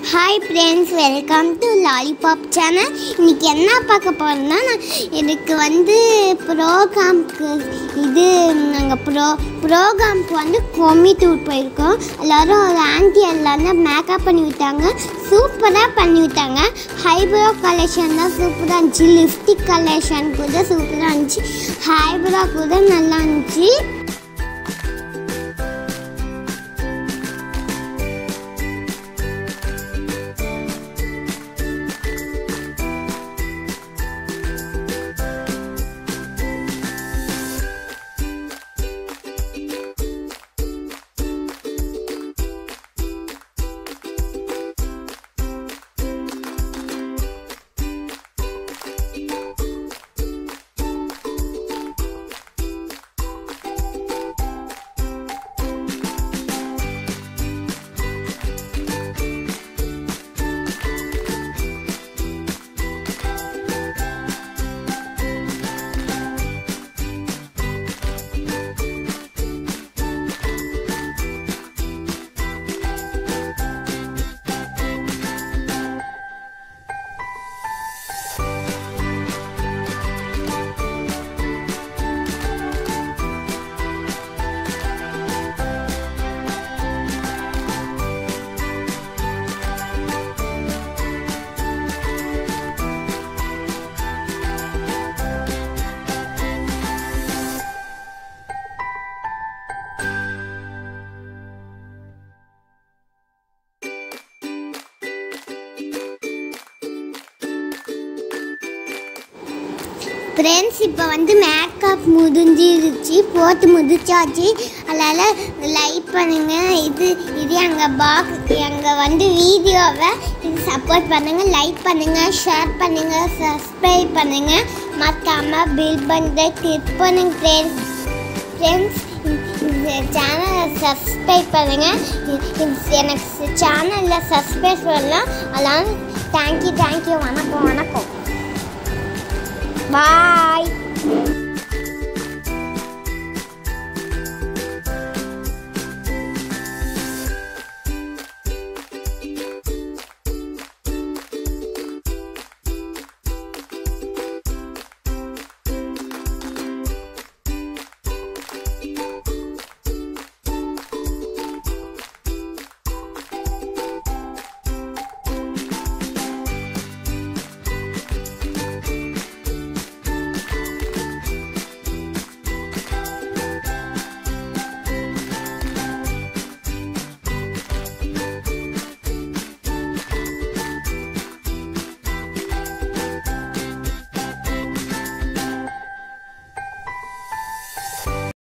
Hi friends welcome to lollipop channel இன்னைக்கு என்ன பார்க்க போகிறோம்னா நான் எனக்கு வந்து ப்ரோக்ராம்க்கு இது நாங்கள் ப்ரோ ப்ரோக்ராம்க்கு வந்து கோமிட்டூர் போயிருக்கோம் எல்லோரும் ஒரு ஆன்டி எல்லாரும் மேக்கப் பண்ணி விட்டாங்க சூப்பராக பண்ணி விட்டாங்க ஹைப்ரோ கலெக்ஷன் தான் சூப்பராக இருந்துச்சு லிப்ஸ்டிக் கலெக்ஷன் கூட சூப்பராக இருந்துச்சு ஹைப்ரோ கூட நல்லா இருந்துச்சு ஃப்ரெண்ட்ஸ் இப்போ வந்து மேக்கப் முடிஞ்சிருச்சு போட்டு முடிச்சாச்சு அதனால் லைக் பண்ணுங்கள் இது இது எங்கள் பாக் எங்கள் வந்து வீடியோவை இது சப்போர்ட் பண்ணுங்கள் லைக் பண்ணுங்கள் ஷேர் பண்ணுங்கள் சப்ஸ்கிரைப் பண்ணுங்கள் மறக்காமல் பில் பண்ணுற கிளிக் பண்ணுங்க ஃப்ரெண்ட்ஸ் ஃப்ரெண்ட்ஸ் இந்த சேனலை சப்ஸ்கிரைப் பண்ணுங்கள் எனக்கு சேனலில் சப்ஸ்கிரைப் பண்ணலாம் அதனால் தேங்க்யூ தேங்க்யூ வணக்கம் வணக்கம் Bye.